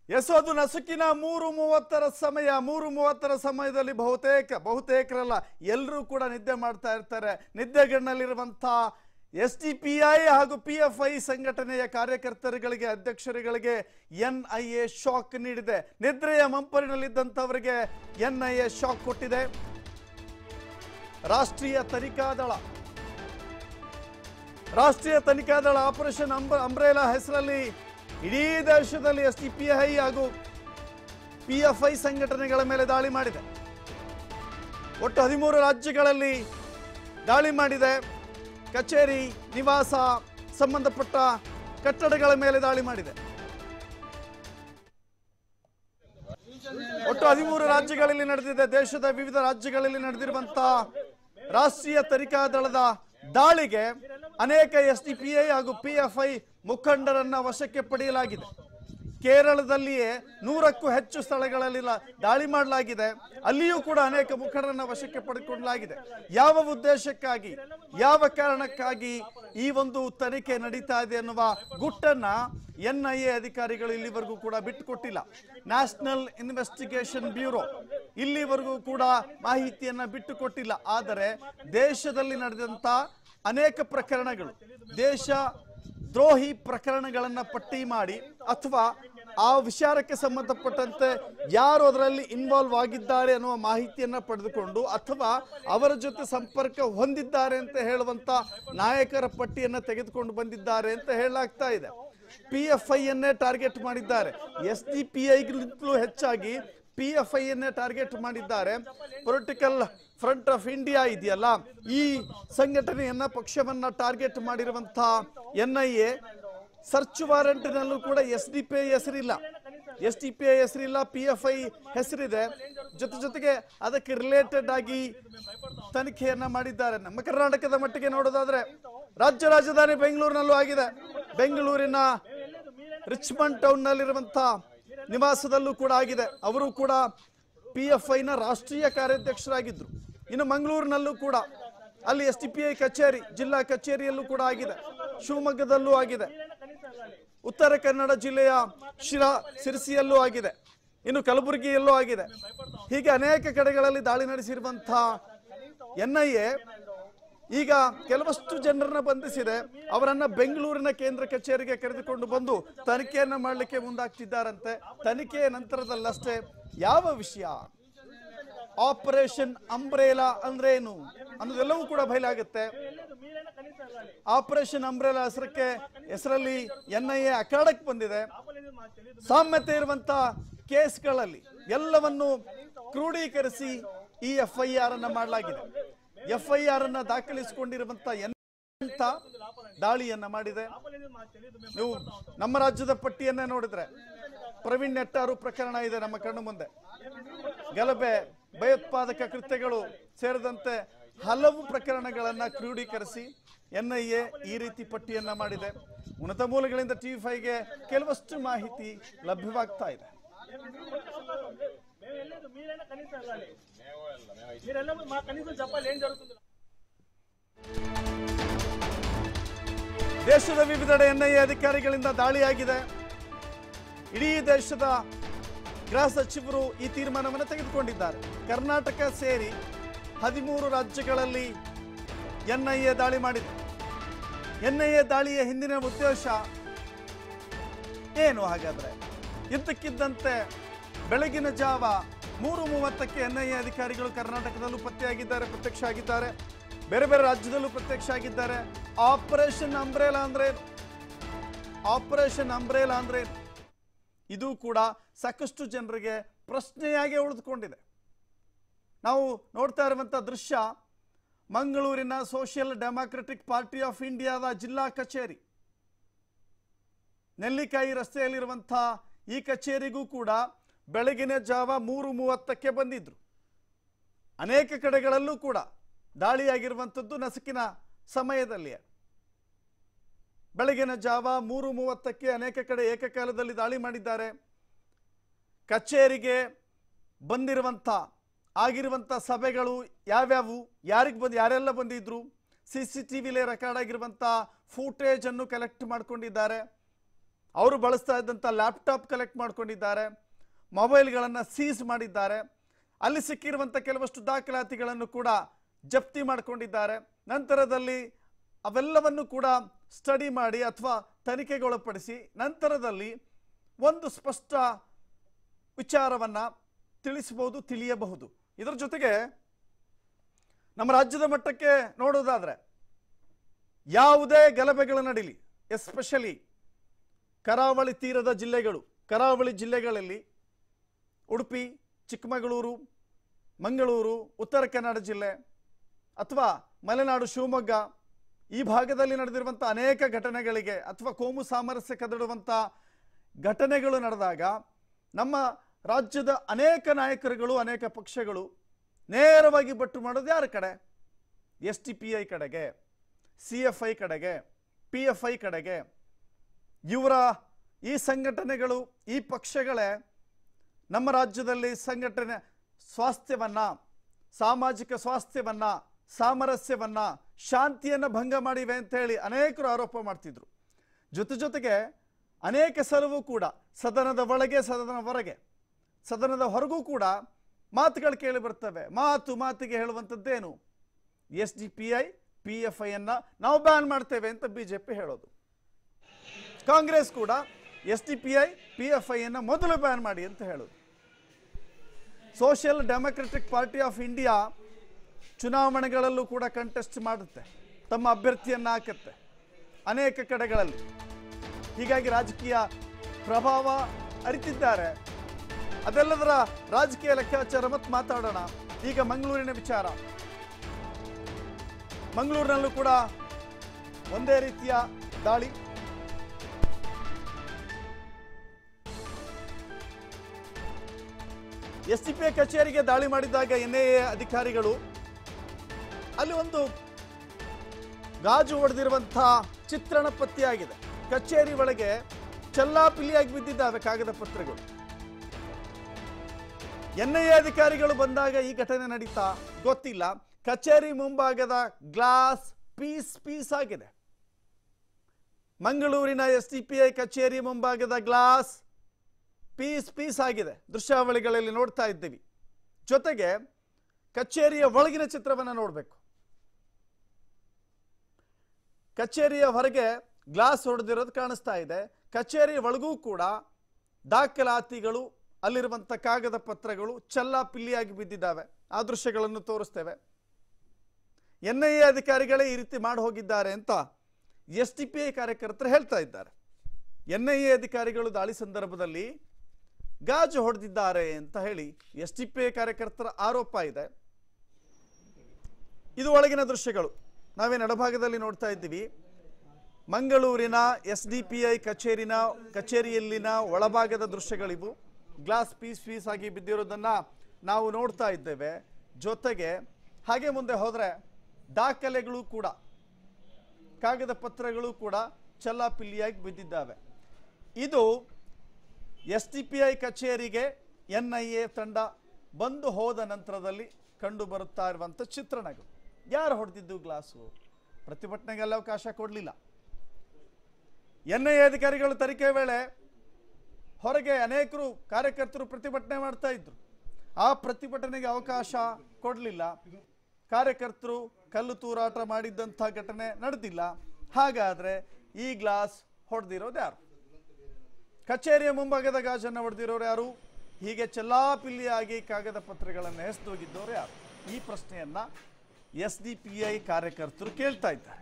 S ಅದು ನಸುಕಿನ ಮೂರು ಮೂವತ್ತರ ಸಮಯ ಮೂರು ಮೂವತ್ತರ ಸಮಯದಲ್ಲಿ ಬಹುತೇಕ ಬಹುತೇಕರಲ್ಲ ಎಲ್ಲರೂ ಕೂಡ ನಿದ್ದೆ ಮಾಡ್ತಾ ಇರ್ತಾರೆ ನಿದ್ದೆಗಣ್ಣಲ್ಲಿರುವಂಥ ಎಸ್ ಡಿ ಪಿ ಐ ಹಾಗೂ ಪಿ ಎಫ್ ಐ ಸಂಘಟನೆಯ ಕಾರ್ಯಕರ್ತರುಗಳಿಗೆ ಅಧ್ಯಕ್ಷರುಗಳಿಗೆ ಎನ್ ಐ ಎ ಶಾಕ್ ನೀಡಿದೆ ನಿದ್ರೆಯ ಮಂಪರಿನಲ್ಲಿದ್ದಂಥವರಿಗೆ ಎನ್ ಐ ಎ ಶಾಕ್ ಕೊಟ್ಟಿದೆ ರಾಷ್ಟ್ರೀಯ ತನಿಖಾ ದಳ ರಾಷ್ಟ್ರೀಯ ತನಿಖಾ ದಳ ಆಪರೇಷನ್ ಅಂಬ ಅಂಬ್ರೇಲಾ ಹೆಸರಲ್ಲಿ ಇಡೀ ದೇಶದಲ್ಲಿ ಎಸ್ ಡಿ ಪಿ ಐ ಹಾಗೂ ಪಿ ಎಫ್ ಐ ಸಂಘಟನೆಗಳ ಮೇಲೆ ದಾಳಿ ಮಾಡಿದೆ ಒಟ್ಟು ಹದಿಮೂರು ರಾಜ್ಯಗಳಲ್ಲಿ ದಾಳಿ ಮಾಡಿದೆ ಕಚೇರಿ ನಿವಾಸ ಸಂಬಂಧಪಟ್ಟ ಕಟ್ಟಡಗಳ ಮೇಲೆ ದಾಳಿ ಮಾಡಿದೆ ಒಟ್ಟು ಹದಿಮೂರು ರಾಜ್ಯಗಳಲ್ಲಿ ನಡೆದಿದೆ ದೇಶದ ವಿವಿಧ ರಾಜ್ಯಗಳಲ್ಲಿ ನಡೆದಿರುವಂತಹ ರಾಷ್ಟ್ರೀಯ ತನಿಖಾ ದಳದ ದಾಳಿಗೆ ಅನೇಕ ಎಸ್ ಡಿ ಪಿ ಐ ಹಾಗೂ ಪಿ ಎಫ್ ಐ ಮುಖಂಡರನ್ನ ವಶಕ್ಕೆ ಪಡೆಯಲಾಗಿದೆ ಕೇರಳದಲ್ಲಿಯೇ ನೂರಕ್ಕೂ ಹೆಚ್ಚು ಸ್ಥಳಗಳಲ್ಲಿ ಲ- ದಾಳಿ ಮಾಡಲಾಗಿದೆ ಅಲ್ಲಿಯೂ ಕೂಡ ಅನೇಕ ಮುಖಂಡರನ್ನ ವಶಕ್ಕೆ ಪಡೆದುಕೊಳ್ಳಲಾಗಿದೆ ಯಾವ ಉದ್ದೇಶಕ್ಕಾಗಿ ಯಾವ ಕಾರಣಕ್ಕಾಗಿ ಈ ಒಂದು ತನಿಖೆ ನಡೀತಾ ಇದೆ ಅನ್ನುವ ಗುಟ್ಟನ್ನ ಎನ್ ಐ ಎ ಅಧಿಕಾರಿಗಳು ಇಲ್ಲಿವರೆಗೂ ಕೂಡ ಬಿಟ್ಟುಕೊಟ್ಟಿಲ್ಲ ನ್ಯಾಷನಲ್ ಇನ್ವೆಸ್ಟಿಗೇಷನ್ ಬ್ಯೂರೋ ಇಲ್ಲಿವರೆಗೂ ಕೂಡ ಮಾಹಿತಿಯನ್ನ ಬಿಟ್ಟುಕೊಟ್ಟಿಲ್ಲ ಆದರೆ ದೇಶದಲ್ಲಿ ನಡೆದಂತ ಅನೇಕ ಪ್ರಕರಣಗಳು ದೇಶ ದ್ರೋಹಿ ಪ್ರಕರಣಗಳನ್ನ ಪಟ್ಟಿ ಮಾಡಿ ಅಥವಾ ಆ ವಿಚಾರಕ್ಕೆ ಸಂಬಂಧಪಟ್ಟಂತೆ ಯಾರು ಅದರಲ್ಲಿ ಇನ್ವಾಲ್ವ್ ಆಗಿದ್ದಾರೆ ಅನ್ನುವ ಮಾಹಿತಿಯನ್ನ ಪಡೆದುಕೊಂಡು ಅಥವಾ ಅವರ ಜೊತೆ ಸಂಪರ್ಕ ಹೊಂದಿದ್ದಾರೆ ಅಂತ ಹೇಳುವಂತ ನಾಯಕರ ಪಟ್ಟಿಯನ್ನ ತೆಗೆದುಕೊಂಡು ಬಂದಿದ್ದಾರೆ ಅಂತ ಹೇಳಲಾಗ್ತಾ ಇದೆ ಪಿ ಎಫ್ ಐ ಅನ್ನೇ ಟಾರ್ಗೆಟ್ ಮಾಡಿದ್ದಾರೆ ಎಸ್ ಡಿ ಪಿ ಐಗಿಂತಲೂ ಹೆಚ್ಚಾಗಿ ಪಿ ಎಫ್ ಐ ಅನ್ನೇ ಟಾರ್ಗೆಟ್ ಮಾಡಿದ್ದಾರೆ ಪೊಲಿಟಿಕಲ್ ಫ್ರಂಟ್ ಆಫ್ ಇಂಡಿಯಾ ಇದೆಯಲ್ಲ ಈ ಸಂಘಟನೆಯನ್ನ ಪಕ್ಷವನ್ನ ಟಾರ್ಗೆಟ್ ಮಾಡಿರುವಂತಹ ಎನ್ ಐ ಎ ಸರ್ಚ್ ವಾರೆಂಟ್ನಲ್ಲೂ ಕೂಡ ಎಸ್ ಡಿ ಪಿ ಐ ಹೆಸರಿಲ್ಲ ಎಸ್ ಡಿ ಪಿ ಐ ಹೆಸರಿಲ್ಲ ಪಿ ಎಫ್ ಐ ಹೆಸರಿದೆ ಜೊತೆ ಜೊತೆಗೆ ಅದಕ್ಕೆ ರಿಲೇಟೆಡ್ ಆಗಿ ತನಿಖೆಯನ್ನ ಮಾಡಿದ್ದಾರೆ ನಮ್ಮ ಕರ್ನಾಟಕದ ಮಟ್ಟಿಗೆ ನೋಡೋದಾದ್ರೆ ರಾಜ್ಯ ರಾಜಧಾನಿ ಬೆಂಗಳೂರಿನಲ್ಲೂ ಆಗಿದೆ ಬೆಂಗಳೂರಿನ ರಿಚ್ಮಂಡ್ ಟೌನ್ ನಲ್ಲಿರುವಂತ ನಿವಾಸದಲ್ಲೂ ಕೂಡ ಆಗಿದೆ ಅವರು ಕೂಡ ಪಿ ಎಫ್ ಐನ ರಾಷ್ಟ್ರೀಯ ಕಾರ್ಯಾಧ್ಯಕ್ಷರಾಗಿದ್ರು ಇನ್ನು ಮಂಗಳೂರಿನಲ್ಲೂ ಕೂಡ ಅಲ್ಲಿ ಎಸ್ ಟಿ ಪಿ ಐ ಕಚೇರಿ ಜಿಲ್ಲಾ ಕಚೇರಿಯಲ್ಲೂ ಕೂಡ ಆಗಿದೆ ಶಿವಮೊಗ್ಗದಲ್ಲೂ ಆಗಿದೆ ಉತ್ತರ ಕನ್ನಡ ಜಿಲ್ಲೆಯ ಶಿರಾ ಸಿರಸಿಯಲ್ಲೂ ಆಗಿದೆ ಇನ್ನು ಕಲಬುರಗಿಯಲ್ಲೂ ಆಗಿದೆ ಹೀಗೆ ಅನೇಕ ಕಡೆಗಳಲ್ಲಿ ದಾಳಿ ನಡೆಸಿರುವಂತಹ ಎನ್ ಐ ಎ ಈಗ ಕೆಲವಷ್ಟು ಜನರನ್ನ ಬಂಧಿಸಿದೆ ಅವರನ್ನ ಬೆಂಗಳೂರಿನ ಕೇಂದ್ರ ಕಚೇರಿಗೆ ಕರೆದುಕೊಂಡು ಬಂದು ತನಿಖೆಯನ್ನ ಮಾಡಲಿಕ್ಕೆ ಮುಂದಾಗ್ತಿದ್ದಾರಂತೆ ತನಿಖೆಯ ನಂತರದಲ್ಲಷ್ಟೇ ಯಾವ ವಿಷಯ ಆಪರೇಷನ್ ಅಂಬ್ರೇಲಾ ಅಂದ್ರೆ ಏನು ಅನ್ನೋದೆಲ್ಲವೂ ಕೂಡ ಬಯಲಾಗುತ್ತೆ ಆಪರೇಷನ್ ಅಂಬ್ರೇಲಾ ಹೆಸರಕ್ಕೆ ಹೆಸರಲ್ಲಿ ಎನ್ ಐ ಎ ಅಖಾಡಕ್ಕೆ ಬಂದಿದೆ ಸಾಮ್ಯತೆ ಇರುವಂತ ಕೇಸ್ಗಳಲ್ಲಿ ಎಲ್ಲವನ್ನು ಕ್ರೋಢೀಕರಿಸಿ ಈ ಎಫ್ ಐ ಆರ್ ಅನ್ನ ಮಾಡಲಾಗಿದೆ ಎಫ್ ಐ ಆರ್ ಅನ್ನ ದಾಖಲಿಸಿಕೊಂಡಿರುವಂತ ಎಂತ ದಾಳಿಯನ್ನ ಮಾಡಿದೆ ನೀವು ನಮ್ಮ ರಾಜ್ಯದ ಪಟ್ಟಿಯನ್ನೇ ನೋಡಿದ್ರೆ ಪ್ರವೀಣ್ ನೆಟ್ಟಾರು ಪ್ರಕರಣ ಇದೆ ನಮ್ಮ ಕಣ್ಣು ಮುಂದೆ ಗಲಭೆ ಭಯೋತ್ಪಾದಕ ಕೃತ್ಯಗಳು ಸೇರಿದಂತೆ ಹಲವು ಪ್ರಕರಣಗಳನ್ನ ಕ್ರೋಢೀಕರಿಸಿ ಎನ್ ಐ ಎ ಈ ರೀತಿ ಪಟ್ಟಿಯನ್ನ ಮಾಡಿದೆ ಉನ್ನತ ಮೂಲಗಳಿಂದ ಟಿವಿ ಫೈವ್ಗೆ ಕೆಲವಷ್ಟು ಮಾಹಿತಿ ಲಭ್ಯವಾಗ್ತಾ ಇದೆ మేము వెళ్ళలేదు మీరైనా కనీసం వెళ్ళాలి మీరు వెళ్ళినప్పుడు మాకు కనీసం చెప్పాలి ఏం జరుగుతుంది ದೇಶದ ವಿವಿಧೆಡೆ ಎನ್ ಐ ಎ ಅಧಿಕಾರಿಗಳಿಂದ ದಾಳಿಯಾಗಿದೆ ಇಡೀ ದೇಶದ ಗೃಹ ಸಚಿವರು ಈ ತೀರ್ಮಾನವನ್ನು ತೆಗೆದುಕೊಂಡಿದ್ದಾರೆ ಕರ್ನಾಟಕ ಸೇರಿ ಹದಿಮೂರು ರಾಜ್ಯಗಳಲ್ಲಿ ಎನ್ ಐ ಎ ದಾಳಿ ಮಾಡಿದೆ ಎನ್ ಐ ಎ ದಾಳಿಯ ಹಿಂದಿನ ಉದ್ದೇಶ ಏನು ಹಾಗಾದ್ರೆ ಇದ್ದಕ್ಕಿದ್ದಂತೆ ಬೆಳಗಿನ ಜಾವ ಮೂರು ಮೂವತ್ತಕ್ಕೆ ಎನ್ ಐ ಎ ಅಧಿಕಾರಿಗಳು ಕರ್ನಾಟಕದಲ್ಲೂ ಪತ್ತೆಯಾಗಿದ್ದಾರೆ ಪ್ರತ್ಯಕ್ಷ ಆಗಿದ್ದಾರೆ ಬೇರೆ ಬೇರೆ ರಾಜ್ಯದಲ್ಲೂ ಪ್ರತ್ಯಕ್ಷ ಆಗಿದ್ದಾರೆ ಆಪರೇಷನ್ ಅಂಬ್ರೇಲಾ ಅಂದ್ರೆ ಏನು? ಆಪರೇಷನ್ ಅಂಬ್ರೇಲಾ ಅಂದ್ರೆ ಏನು? ಇದು ಕೂಡ ಸಾಕಷ್ಟು ಜನರಿಗೆ ಪ್ರಶ್ನೆಯಾಗಿ ಉಳಿದುಕೊಂಡಿದೆ ನಾವು ನೋಡ್ತಾ ಇರುವಂಥ ದೃಶ್ಯ ಮಂಗಳೂರಿನ ಸೋಷಿಯಲ್ ಡೆಮಾಕ್ರೆಟಿಕ್ ಪಾರ್ಟಿ ಆಫ್ ಇಂಡಿಯಾದ ಜಿಲ್ಲಾ ಕಚೇರಿ ನೆಲ್ಲಿಕಾಯಿ ರಸ್ತೆಯಲ್ಲಿರುವಂಥ ಈ ಕಚೇರಿಗೂ ಕೂಡ ಬೆಳಗಿನ ಜಾವ ಮೂರು ಮೂವತ್ತಕ್ಕೆ ಬಂದಿದ್ರು ಅನೇಕ ಕಡೆಗಳಲ್ಲೂ ಕೂಡ ದಾಳಿಯಾಗಿರುವಂಥದ್ದು ನಸುಕಿನ ಸಮಯದಲ್ಲಿಯೇ ಬೆಳಗಿನ ಜಾವ ಮೂರು ಮೂವತ್ತಕ್ಕೆ ಅನೇಕ ಕಡೆ ಏಕಕಾಲದಲ್ಲಿ ದಾಳಿ ಮಾಡಿದ್ದಾರೆ ಕಚೇರಿಗೆ ಬಂದಿರುವಂಥ ಆಗಿರುವಂಥ ಸಭೆಗಳು ಯಾವ್ಯಾವು ಯಾರಿಗೆ ಬಂದು ಯಾರೆಲ್ಲ ಬಂದಿದ್ರು ಸಿ ಸಿ ಟಿ ವಿಲಿ ರೆಕಾರ್ಡ್ ಆಗಿರುವಂಥ ಫೂಟೇಜ್ ಅನ್ನು ಕಲೆಕ್ಟ್ ಮಾಡ್ಕೊಂಡಿದ್ದಾರೆ ಅವರು ಬಳಸ್ತಾ ಇದ್ದಂಥ ಲ್ಯಾಪ್ಟಾಪ್ ಕಲೆಕ್ಟ್ ಮಾಡ್ಕೊಂಡಿದ್ದಾರೆ ಮೊಬೈಲ್ಗಳನ್ನು ಸೀಸ್ ಮಾಡಿದ್ದಾರೆ ಅಲ್ಲಿ ಸಿಕ್ಕಿರುವಂಥ ಕೆಲವಷ್ಟು ದಾಖಲಾತಿಗಳನ್ನು ಕೂಡ ಜಪ್ತಿ ಮಾಡಿಕೊಂಡಿದ್ದಾರೆ ನಂತರದಲ್ಲಿ ಅವೆಲ್ಲವನ್ನು ಕೂಡ ಸ್ಟಡಿ ಮಾಡಿ ಅಥವಾ ತನಿಖೆಗೊಳಪಡಿಸಿ ನಂತರದಲ್ಲಿ ಒಂದು ಸ್ಪಷ್ಟ ವಿಚಾರವನ್ನು ತಿಳಿಸಬಹುದು ತಿಳಿಯಬಹುದು ಇದರ ಜೊತೆಗೆ ನಮ್ಮ ರಾಜ್ಯದ ಮಟ್ಟಕ್ಕೆ ನೋಡೋದಾದ್ರೆ ಯಾವುದೇ ಗಲಭೆಗಳು ನಡೀಲಿ ಎಸ್ಪೆಷಲಿ ಕರಾವಳಿ ತೀರದ ಜಿಲ್ಲೆಗಳು ಕರಾವಳಿ ಜಿಲ್ಲೆಗಳಲ್ಲಿ ಉಡುಪಿ ಚಿಕ್ಕಮಗಳೂರು ಮಂಗಳೂರು ಉತ್ತರ ಕನ್ನಡ ಜಿಲ್ಲೆ ಅಥವಾ ಮಲೆನಾಡು ಶಿವಮೊಗ್ಗ ಈ ಭಾಗದಲ್ಲಿ ನಡೆದಿರುವಂಥ ಅನೇಕ ಘಟನೆಗಳಿಗೆ ಅಥವಾ ಕೋಮು ಸಾಮರಸ್ಯ ಕದಡುವಂಥ ಘಟನೆಗಳು ನಡೆದಾಗ ನಮ್ಮ ರಾಜ್ಯದ ಅನೇಕ ನಾಯಕರುಗಳು ಅನೇಕ ಪಕ್ಷಗಳು ನೇರವಾಗಿ ಬಟ್ಟು ಮಾಡೋದು ಯಾರ ಕಡೆ ಎಸ್ ಟಿ ಪಿ ಐ ಕಡೆಗೆ ಸಿ ಎಫ್ ಐ ಕಡೆಗೆ ಪಿ ಎಫ್ ಐ ಕಡೆಗೆ ಇವರ ಈ ಸಂಘಟನೆಗಳು ಈ ಪಕ್ಷಗಳೇ ನಮ್ಮ ರಾಜ್ಯದಲ್ಲಿ ಸಂಘಟನೆ ಸ್ವಾಸ್ಥ್ಯವನ್ನು ಸಾಮಾಜಿಕ ಸ್ವಾಸ್ಥ್ಯವನ್ನು ಸಾಮರಸ್ಯವನ್ನು ಶಾಂತಿಯನ್ನು ಭಂಗ ಮಾಡಿವೆ ಅಂತ ಹೇಳಿ ಅನೇಕರು ಆರೋಪ ಮಾಡ್ತಿದ್ರು ಜೊತೆ ಜೊತೆಗೆ ಅನೇಕ ಸಲವೂ ಕೂಡ ಸದನದ ಒಳಗೆ ಸದನದ ಹೊರಗೆ ಸದನದ ಹೊರಗೂ ಕೂಡ ಮಾತುಗಳು ಕೇಳಿ ಬರ್ತವೆ ಮಾತು ಮಾತಿಗೆ ಹೇಳುವಂಥದ್ದೇನು S D P I P F ಐಯನ್ನು ನಾವು ಬ್ಯಾನ್ ಮಾಡ್ತೇವೆ ಅಂತ ಬಿ ಜೆ ಪಿ ಹೇಳೋದು ಕಾಂಗ್ರೆಸ್ ಕೂಡ S D P I P F ಐಯನ್ನು ಮೊದಲು ಬ್ಯಾನ್ ಮಾಡಿ ಅಂತ ಹೇಳೋದು social democratic party of India ಚುನಾವಣೆಗಳಲ್ಲೂ ಕೂಡ ಕಂಟೆಸ್ಟ್ ಮಾಡುತ್ತೆ ತಮ್ಮ ಅಭ್ಯರ್ಥಿಯನ್ನು ಹಾಕುತ್ತೆ ಅನೇಕ ಕಡೆಗಳಲ್ಲಿ ಹೀಗಾಗಿ ರಾಜಕೀಯ ಪ್ರಭಾವ ಅರಿತಿದ್ದಾರೆ ಅದೆಲ್ಲದರ ರಾಜಕೀಯ ಲೆಕ್ಕಾಚಾರ ಮತ್ತೆ ಮಾತಾಡೋಣ ಈಗ ಮಂಗಳೂರಿನ ವಿಚಾರ ಮಂಗಳೂರಿನಲ್ಲೂ ಕೂಡ ಒಂದೇ ರೀತಿಯ ದಾಳಿ ಎಸ್ ಟಿ ಪಿ ಕಚೇರಿಗೆ ದಾಳಿ ಮಾಡಿದಾಗ ಎನ್ ಐ ಎ ಅಧಿಕಾರಿಗಳು ಅಲ್ಲಿ ಒಂದು ಗಾಜು ಹೊಡೆದಿರುವಂತಹ ಚಿತ್ರಣ ಪತ್ತೆಯಾಗಿದೆ ಕಚೇರಿ ಒಳಗೆ ಚಲ್ಲಾಪಿಲ್ಲಿಯಾಗಿ ಬಿದ್ದಿದ್ದಾವೆ ಕಾಗದ ಪತ್ರಗಳು ಎನ್ ಐ ಎ ಅಧಿಕಾರಿಗಳು ಬಂದಾಗ ಈ ಘಟನೆ ನಡೀತಾ ಗೊತ್ತಿಲ್ಲ ಕಚೇರಿ ಮುಂಭಾಗದ ಗ್ಲಾಸ್ ಪೀಸ್ ಪೀಸ್ ಆಗಿದೆ ಮಂಗಳೂರಿನ ಎಸ್ ಟಿ ಪಿ ಐ ಕಚೇರಿ ಮುಂಭಾಗದ ಗ್ಲಾಸ್ ಪೀಸ್ ಪೀಸ್ ಆಗಿದೆ ದೃಶ್ಯಾವಳಿಗಳಲ್ಲಿ ನೋಡ್ತಾ ಇದ್ದೀವಿ ಜೊತೆಗೆ ಕಚೇರಿಯ ಒಳಗಿನ ಚಿತ್ರವನ್ನು ನೋಡಬೇಕು ಕಚೇರಿಯ ಹೊರಗೆ ಗ್ಲಾಸ್ ಹೊಡೆದಿರೋದು ಕಾಣಿಸ್ತಾ ಇದೆ ಕಚೇರಿಯ ಒಳಗೂ ಕೂಡ ದಾಖಲಾತಿಗಳು ಅಲ್ಲಿರುವಂಥ ಕಾಗದ ಪತ್ರಗಳು ಚಲ್ಲಾಪಿಲ್ಲಿಯಾಗಿ ಬಿದ್ದಿದ್ದಾವೆ ಆ ದೃಶ್ಯಗಳನ್ನು ತೋರಿಸ್ತೇವೆ ಎನ್ ಐ ಎ ಅಧಿಕಾರಿಗಳೇ ಈ ರೀತಿ ಮಾಡಿ ಹೋಗಿದ್ದಾರೆ ಅಂತ ಎಸ್ ಟಿ ಪಿ ಐ ಕಾರ್ಯಕರ್ತರು ಹೇಳ್ತಾ ಇದ್ದಾರೆ ಎನ್ ಐ ಎ ಅಧಿಕಾರಿಗಳು ದಾಳಿ ಸಂದರ್ಭದಲ್ಲಿ ಗಾಜು ಹೊಡೆದಿದ್ದಾರೆ ಅಂತ ಹೇಳಿ ಎಸ್ ಟಿ ಪಿ ಐ ಕಾರ್ಯಕರ್ತರ ಆರೋಪ ಇದೆ ಇದು ಒಳಗಿನ ದೃಶ್ಯಗಳು ನಾವೇ ಎಡಭಾಗದಲ್ಲಿ ನೋಡ್ತಾ ಇದ್ದೀವಿ ಮಂಗಳೂರಿನ ಎಸ್ ಡಿ ಪಿ ಐ ಕಚೇರಿನ ಕಚೇರಿಯಲ್ಲಿನ ಒಳಭಾಗದ ದೃಶ್ಯಗಳಿವು ಗ್ಲಾಸ್ ಪೀಸ್ ಪೀಸ್ ಆಗಿ ಬಿದ್ದಿರೋದನ್ನ ನಾವು ನೋಡ್ತಾ ಇದ್ದೇವೆ ಜೊತೆಗೆ ಹಾಗೆ ಮುಂದೆ ಹೋದರೆ ದಾಖಲೆಗಳು ಕೂಡ ಕಾಗದ ಪತ್ರಗಳು ಕೂಡ ಚಲ್ಲಾಪಿಲ್ಲಿಯಾಗಿ ಬಿದ್ದಿದ್ದಾವೆ ಇದು ಎಸ್ ಟಿ ಪಿ ಐ ಕಚೇರಿಗೆ ಎನ್ ಐ ಎ ತಂಡ ಬಂದು ಹೋದ ನಂತರದಲ್ಲಿ ಕಂಡು ಬರುತ್ತಾ ಇರುವಂಥ ಚಿತ್ರಣಗಳು ಯಾರು ಹೊಡೆದಿದ್ದು ಗ್ಲಾಸು ಪ್ರತಿಭಟನೆಗೆಲ್ಲ ಅವಕಾಶ ಕೊಡಲಿಲ್ಲ ಎನ್ ಐ ಎ ಅಧಿಕಾರಿಗಳು ತನಿಖೆ ವೇಳೆ ಹೊರಗೆ ಅನೇಕರು ಕಾರ್ಯಕರ್ತರು ಪ್ರತಿಭಟನೆ ಮಾಡ್ತಾ ಇದ್ರು ಆ ಪ್ರತಿಭಟನೆಗೆ ಅವಕಾಶ ಕೊಡಲಿಲ್ಲ ಕಾರ್ಯಕರ್ತರು ಕಲ್ಲು ತೂರಾಟ ಮಾಡಿದ್ದಂಥ ಘಟನೆ ನಡೆದಿಲ್ಲ ಹಾಗಾದ್ರೆ ಈ ಗ್ಲಾಸ್ ಹೊಡೆದಿರೋದು ಯಾರು ಕಚೇರಿಯ ಮುಂಭಾಗದ ಗಾಜನ್ನು ಹೊಡೆದಿರೋರು ಯಾರು ಹೀಗೆ ಚೆಲ್ಲಾಪಿಲ್ಲಿಯಾಗಿ ಕಾಗದ ಪತ್ರಗಳನ್ನು ಎಸೆದೋಗಿದ್ದವರು ಯಾರು ಈ ಪ್ರಶ್ನೆಯನ್ನ ಎಸ್ ಡಿ ಪಿ ಐ ಕಾರ್ಯಕರ್ತರು ಕೇಳ್ತಾ ಇದ್ದಾರೆ